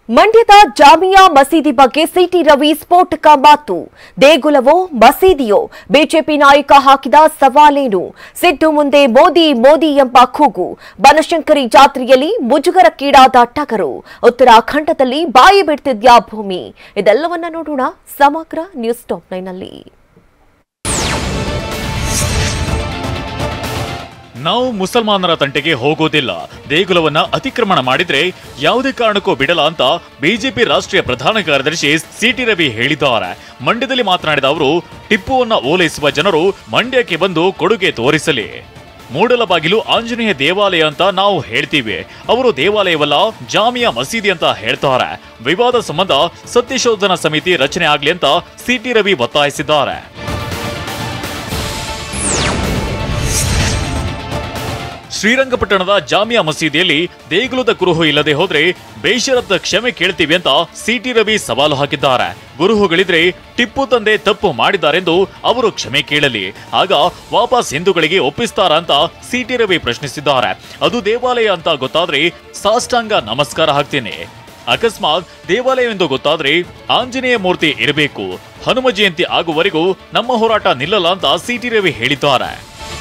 ಮಂಡ್ಯದ ಜಾಮಿಯಾ ಮಸೀದಿ ಬಗ್ಗೆ ಸಿಟಿ ರವಿ ಸ್ಫೋಟಕ ಮಾತು ದೇಗುಲವೋ ಮಸೀದಿಯೋ ಬಿಜೆಪಿ ನಾಯಕ ಹಾಕಿದ ಸವಾಲೇನು ಸಿದ್ದು ಮುಂದೆ ಮೋದಿ ಮೋದಿ ಎಂಬ ಕೂಗು ಬನಶಂಕರಿ ಜಾತ್ರೆಯಲ್ಲಿ ಮುಜುಗರಕ್ಕೀಡಾದ ಟಗರು ಉತ್ತರಾಖಂಡದಲ್ಲಿ ಬಾಯಿ ಬಿಡ್ತಿದ್ಯಾ ಭೂಮಿ ಇದೆಲ್ಲವನ್ನ ನೋಡೋಣ ಸಮಗ್ರ ನ್ಯೂಸ್ ಟಾಪ್ ನೈನಲ್ಲಿ ನಾವು ಮುಸಲ್ಮಾನರ ತಂಟೆಗೆ ಹೋಗೋದಿಲ್ಲ ದೇಗುಲವನ್ನ ಅತಿಕ್ರಮಣ ಮಾಡಿದ್ರೆ ಯಾವುದೇ ಕಾರಣಕ್ಕೂ ಬಿಡಲ್ಲ ಅಂತ ಬಿಜೆಪಿ ರಾಷ್ಟ್ರೀಯ ಪ್ರಧಾನ ಕಾರ್ಯದರ್ಶಿ ಸಿಟಿ ರವಿ ಹೇಳಿದ್ದಾರೆ ಮಂಡ್ಯದಲ್ಲಿ ಮಾತನಾಡಿದ ಅವರು ಟಿಪ್ಪುವನ್ನ ಓಲೈಸುವ ಜನರು ಮಂಡ್ಯಕ್ಕೆ ಬಂದು ಕೊಡುಗೆ ತೋರಿಸಲಿ ಮೂಡಲಬಾಗಿಲು ಆಂಜನೇಯ ದೇವಾಲಯ ಅಂತ ನಾವು ಹೇಳ್ತೀವಿ ಅವರು ದೇವಾಲಯವಲ್ಲ ಜಾಮಿಯಾ ಮಸೀದಿ ಅಂತ ಹೇಳ್ತಾರೆ ವಿವಾದ ಸಂಬಂಧ ಸತ್ಯಶೋಧನಾ ಸಮಿತಿ ರಚನೆ ಆಗ್ಲಿ ಅಂತ ಸಿಟಿ ರವಿ ಒತ್ತಾಯಿಸಿದ್ದಾರೆ ಶ್ರೀರಂಗಪಟ್ಟಣದ ಜಾಮಿಯಾ ಮಸೀದಿಯಲ್ಲಿ ದೇಗುಲದ ಕುರುಹು ಇಲ್ಲದೆ ಹೋದ್ರೆ ಬೇಷರತ್ತ ಕ್ಷಮೆ ಕೇಳ್ತೀವಿ ಅಂತ ಸಿಟಿ ರವಿ ಸವಾಲು ಹಾಕಿದ್ದಾರೆ ಗುರುಹುಗಳಿದ್ರೆ ಟಿಪ್ಪು ತಂದೆ ತಪ್ಪು ಮಾಡಿದ್ದಾರೆಂದು ಅವರು ಕ್ಷಮೆ ಕೇಳಲಿ ಆಗ ವಾಪಸ್ ಹಿಂದೂಗಳಿಗೆ ಒಪ್ಪಿಸ್ತಾರ ಅಂತ ಸಿಟಿ ರವಿ ಪ್ರಶ್ನಿಸಿದ್ದಾರೆ ಅದು ದೇವಾಲಯ ಅಂತ ಗೊತ್ತಾದ್ರೆ ಸಾಷ್ಟಾಂಗ ನಮಸ್ಕಾರ ಹಾಕ್ತೀನಿ ಅಕಸ್ಮಾತ್ ದೇವಾಲಯವೆಂದು ಗೊತ್ತಾದ್ರೆ ಆಂಜನೇಯ ಮೂರ್ತಿ ಇರಬೇಕು ಹನುಮ ಜಯಂತಿ ಆಗುವವರೆಗೂ ನಮ್ಮ ಹೋರಾಟ ನಿಲ್ಲಲ್ಲ ಅಂತ ಸಿಟಿ ರವಿ ಹೇಳಿದ್ದಾರೆ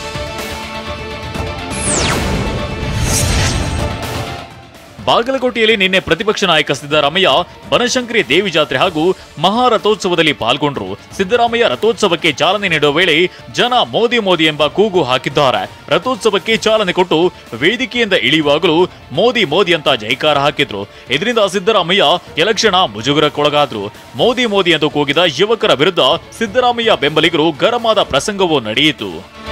ಬಾಗಲಕೋಟೆಯಲ್ಲಿ ನಿನ್ನೆ ಪ್ರತಿಪಕ್ಷ ನಾಯಕ ಸಿದ್ದರಾಮಯ್ಯ ಬನಶಂಕರಿ ದೇವಿ ಜಾತ್ರೆ ಹಾಗೂ ಮಹಾರಥೋತ್ಸವದಲ್ಲಿ ಪಾಲ್ಗೊಂಡ್ರು ಸಿದ್ದರಾಮಯ್ಯ ರಥೋತ್ಸವಕ್ಕೆ ಚಾಲನೆ ನೀಡುವ ವೇಳೆ ಜನ ಮೋದಿ ಮೋದಿ ಎಂಬ ಕೂಗು ಹಾಕಿದ್ದಾರೆ ರಥೋತ್ಸವಕ್ಕೆ ಚಾಲನೆ ಕೊಟ್ಟು ವೇದಿಕೆಯಿಂದ ಇಳಿಯುವಾಗಲೂ ಮೋದಿ ಮೋದಿ ಅಂತ ಜೈಕಾರ ಹಾಕಿದ್ರು ಇದರಿಂದ ಸಿದ್ದರಾಮಯ್ಯ ಕೆಲ ಕ್ಷಣ ಮುಜುಗರಕ್ಕೊಳಗಾದ್ರು ಮೋದಿ ಮೋದಿ ಎಂದು ಕೂಗಿದ ಯುವಕರ ವಿರುದ್ಧ ಸಿದ್ದರಾಮಯ್ಯ ಬೆಂಬಲಿಗರು ಗರಮಾದ ಪ್ರಸಂಗವೂ ನಡೆಯಿತು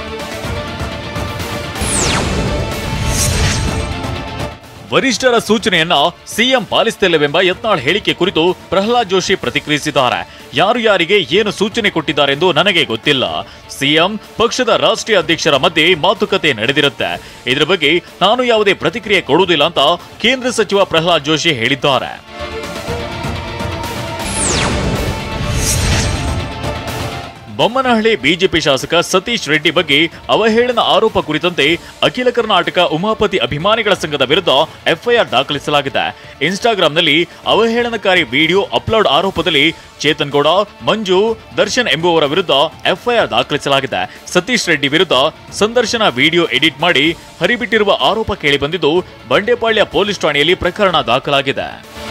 ವರಿಷ್ಠರ ಸೂಚನೆಯನ್ನ ಸಿಎಂ ಪಾಲಿಸುತ್ತಿಲ್ಲವೆಂಬ ಯತ್ನಾಳ್ ಹೇಳಿಕೆ ಕುರಿತು ಪ್ರಹ್ಲಾದ್ ಜೋಶಿ ಪ್ರತಿಕ್ರಿಯಿಸಿದ್ದಾರೆ ಯಾರು ಯಾರಿಗೆ ಏನು ಸೂಚನೆ ಕೊಟ್ಟಿದ್ದಾರೆಂದು ನನಗೆ ಗೊತ್ತಿಲ್ಲ ಸಿಎಂ ಪಕ್ಷದ ರಾಷ್ಟ್ರೀಯ ಅಧ್ಯಕ್ಷರ ಮಧ್ಯೆ ಮಾತುಕತೆ ನಡೆದಿರುತ್ತೆ ಇದರ ಬಗ್ಗೆ ನಾನು ಯಾವುದೇ ಪ್ರತಿಕ್ರಿಯೆ ಕೊಡುವುದಿಲ್ಲ ಅಂತ ಕೇಂದ್ರ ಸಚಿವ ಪ್ರಹ್ಲಾದ್ ಜೋಶಿ ಹೇಳಿದ್ದಾರೆ ಬೊಮ್ಮನಹಳ್ಳಿ ಬಿಜೆಪಿ ಶಾಸಕ ಸತೀಶ್ ರೆಡ್ಡಿ ಬಗ್ಗೆ ಅವಹೇಳನ ಆರೋಪ ಕುರಿತಂತೆ ಅಖಿಲ ಕರ್ನಾಟಕ ಉಮಾಪತಿ ಅಭಿಮಾನಿಗಳ ಸಂಘದ ವಿರುದ್ಧ ಎಫ್ಐಆರ್ ದಾಖಲಿಸಲಾಗಿದೆ ಇನ್ಸ್ಟಾಗ್ರಾಂನಲ್ಲಿ ಅವಹೇಳನಕಾರಿ ವಿಡಿಯೋ ಅಪ್ಲೋಡ್ ಆರೋಪದಲ್ಲಿ ಚೇತನ್ ಗೌಡ ಮಂಜು ದರ್ಶನ್ ಎಂಬುವವರ ವಿರುದ್ಧ ಎಫ್ಐಆರ್ ದಾಖಲಿಸಲಾಗಿದೆ ಸತೀಶ್ ರೆಡ್ಡಿ ವಿರುದ್ಧ ಸಂದರ್ಶನ ವಿಡಿಯೋ ಎಡಿಟ್ ಮಾಡಿ ಹರಿಬಿಟ್ಟಿರುವ ಆರೋಪ ಕೇಳಿಬಂದಿದ್ದು ಬಂಡೆಪಾಳ್ಯ ಪೊಲೀಸ್ ಠಾಣೆಯಲ್ಲಿ ಪ್ರಕರಣ ದಾಖಲಾಗಿದೆ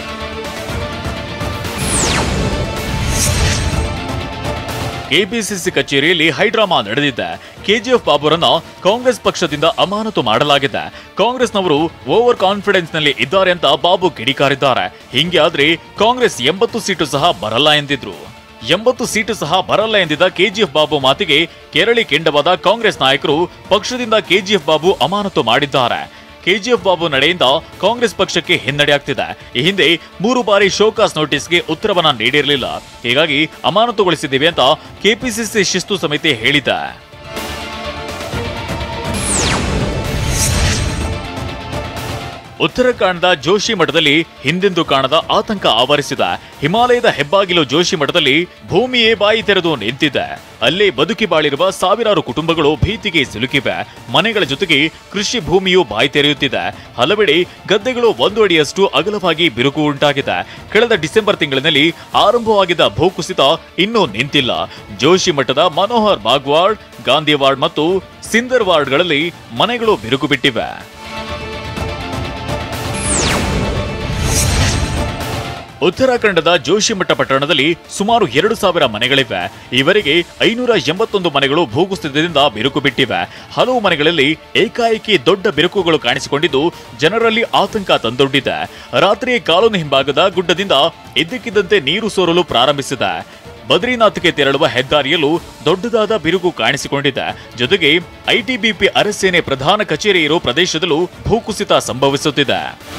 ಕೆಪಿಸಿಸಿ ಕಚೇರಿಯಲ್ಲಿ ಹೈಡ್ರಾಮಾ ನಡೆದಿದೆ ಕೆಜಿಎಫ್ ಬಾಬುರನ್ನ ಕಾಂಗ್ರೆಸ್ ಪಕ್ಷದಿಂದ ಅಮಾನತು ಮಾಡಲಾಗಿದೆ ಕಾಂಗ್ರೆಸ್ನವರು ಓವರ್ ಕಾನ್ಫಿಡೆನ್ಸ್ ನಲ್ಲಿ ಇದ್ದಾರೆ ಅಂತ ಬಾಬು ಕಿಡಿಕಾರಿದ್ದಾರೆ ಹಿಂಗೆ ಆದ್ರೆ ಕಾಂಗ್ರೆಸ್ ಎಂಬತ್ತು ಸೀಟು ಸಹ ಬರಲ್ಲ ಎಂದಿದ್ರು ಎಂಬತ್ತು ಸೀಟು ಸಹ ಬರಲ್ಲ ಎಂದಿದ್ದ ಕೆಜಿಎಫ್ ಬಾಬು ಮಾತಿಗೆ ಕೆರಳಿ ಕೆಂಡವಾದ ಕಾಂಗ್ರೆಸ್ ನಾಯಕರು ಪಕ್ಷದಿಂದ ಕೆಜಿಎಫ್ ಬಾಬು ಅಮಾನತು ಮಾಡಿದ್ದಾರೆ ಕೆಜಿಎಫ್ ಬಾಬು ನಡೆಯಿಂದ ಕಾಂಗ್ರೆಸ್ ಪಕ್ಷಕ್ಕೆ ಹಿನ್ನಡೆಯಾಗ್ತಿದೆ ಈ ಹಿಂದೆ ಮೂರು ಬಾರಿ ಶೋಕಾಸ್ ನೋಟಿಸ್ಗೆ ಉತ್ತರವನ್ನ ನೀಡಿರಲಿಲ್ಲ ಹೀಗಾಗಿ ಅಮಾನತುಗೊಳಿಸಿದ್ದೀವಿ ಅಂತ ಕೆಪಿಸಿಸಿ ಶಿಸ್ತು ಸಮಿತಿ ಹೇಳಿದೆ ಉತ್ತರಾಖಂಡದ ಜೋಶಿ ಮಠದಲ್ಲಿ ಹಿಂದೆಂದೂ ಕಾಣದ ಆತಂಕ ಆವರಿಸಿದೆ ಹಿಮಾಲಯದ ಹೆಬ್ಬಾಗಿಲು ಜೋಶಿ ಮಠದಲ್ಲಿ ಭೂಮಿಯೇ ಬಾಯಿ ತೆರೆದು ನಿಂತಿದೆ ಅಲ್ಲೇ ಬದುಕಿ ಬಾಳಿರುವ ಸಾವಿರಾರು ಕುಟುಂಬಗಳು ಭೀತಿಗೆ ಸಿಲುಕಿವೆ ಮನೆಗಳ ಜೊತೆಗೆ ಕೃಷಿ ಭೂಮಿಯು ಬಾಯಿ ತೆರೆಯುತ್ತಿದೆ ಹಲವೆಡೆ ಗದ್ದೆಗಳು ಒಂದು ಅಡಿಯಷ್ಟು ಅಗಲವಾಗಿ ಬಿರುಕು ಉಂಟಾಗಿದೆ ಕಳೆದ ಡಿಸೆಂಬರ್ ತಿಂಗಳಿನಲ್ಲಿ ಆರಂಭವಾಗಿದ್ದ ಭೂಕುಸಿತ ಇನ್ನೂ ನಿಂತಿಲ್ಲ ಜೋಶಿ ಮಠದ ಮನೋಹರ್ ಬಾಗ್ವಾಡ್ ಗಾಂಧಿವಾಡ್ ಮತ್ತು ಸಿಂದರ್ ವಾರ್ಡ್ಗಳಲ್ಲಿ ಮನೆಗಳು ಬಿರುಕು ಬಿಟ್ಟಿವೆ ಉತ್ತರಾಖಂಡದ ಜೋಶಿಮಠ ಪಟ್ಟಣದಲ್ಲಿ ಸುಮಾರು ಎರಡು ಸಾವಿರ ಮನೆಗಳಿವೆ ಈವರೆಗೆ ಐನೂರ ಎಂಬತ್ತೊಂದು ಮನೆಗಳು ಭೂಕುಸಿತದಿಂದ ಬಿರುಕು ಬಿಟ್ಟಿವೆ ಹಲವು ಮನೆಗಳಲ್ಲಿ ಏಕಾಏಕಿ ದೊಡ್ಡ ಬಿರುಕುಗಳು ಕಾಣಿಸಿಕೊಂಡಿದ್ದು ಜನರಲ್ಲಿ ಆತಂಕ ತಂದೊಡ್ಡಿದೆ ರಾತ್ರಿ ಕಾಲೋನಿ ಹಿಂಭಾಗದ ಗುಡ್ಡದಿಂದ ಇದ್ದಕ್ಕಿದ್ದಂತೆ ನೀರು ಸೋರಲು ಪ್ರಾರಂಭಿಸಿದೆ ಬದ್ರಿನಾಥ್ಗೆ ತೆರಳುವ ಹೆದ್ದಾರಿಯಲ್ಲೂ ದೊಡ್ಡದಾದ ಬಿರುಕು ಕಾಣಿಸಿಕೊಂಡಿದೆ ಜೊತೆಗೆ ಐಟಿಬಿಪಿ ಅರಸೇನೆ ಪ್ರಧಾನ ಕಚೇರಿ ಇರೋ ಪ್ರದೇಶದಲ್ಲೂ ಭೂಕುಸಿತ ಸಂಭವಿಸುತ್ತಿದೆ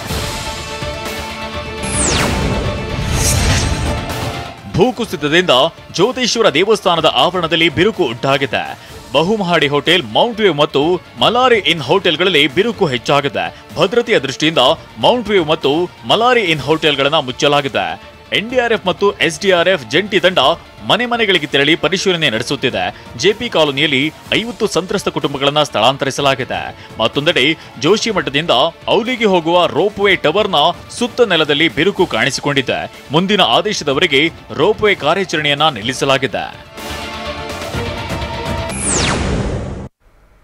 ಭೂಕುಸಿತದಿಂದ ಜ್ಯೋತೇಶ್ವರ ದೇವಸ್ಥಾನದ ಆವರಣದಲ್ಲಿ ಬಿರುಕು ಉಂಟಾಗಿದೆ ಬಹುಮಹಡಿ ಹೋಟೆಲ್ ಮೌಂಟ್ ವ್ಯೂ ಮತ್ತು ಮಲಾರಿ ಇನ್ ಹೋಟೆಲ್ಗಳಲ್ಲಿ ಬಿರುಕು ಹೆಚ್ಚಾಗಿದೆ ಭದ್ರತೆಯ ದೃಷ್ಟಿಯಿಂದ ಮೌಂಟ್ ವ್ಯೂ ಮತ್ತು ಮಲಾರಿ ಇನ್ ಹೋಟೆಲ್ಗಳನ್ನ ಮುಚ್ಚಲಾಗಿದೆ ಎನ್ಡಿಆರ್ಎಫ್ ಮತ್ತು ಎಸ್ಡಿಆರ್ಎಫ್ ಜಂಟಿ ತಂಡ ಮನೆ ಮನೆಗಳಿಗೆ ತೆರಳಿ ಪರಿಶೀಲನೆ ನಡೆಸುತ್ತಿದೆ ಜೆಪಿ ಕಾಲೋನಿಯಲ್ಲಿ ಐವತ್ತು ಸಂತ್ರಸ್ತ ಕುಟುಂಬಗಳನ್ನ ಸ್ಥಳಾಂತರಿಸಲಾಗಿದೆ ಮತ್ತೊಂದೆಡೆ ಜೋಶಿ ಮಠದಿಂದ ಔಲಿಗೆ ಹೋಗುವ ರೋಪ್ವೇ ಟವರ್ನ ಸುತ್ತ ನೆಲದಲ್ಲಿ ಬಿರುಕು ಕಾಣಿಸಿಕೊಂಡಿದೆ ಮುಂದಿನ ಆದೇಶದವರೆಗೆ ರೋಪ್ವೇ ಕಾರ್ಯಾಚರಣೆಯನ್ನ ನಿಲ್ಲಿಸಲಾಗಿದೆ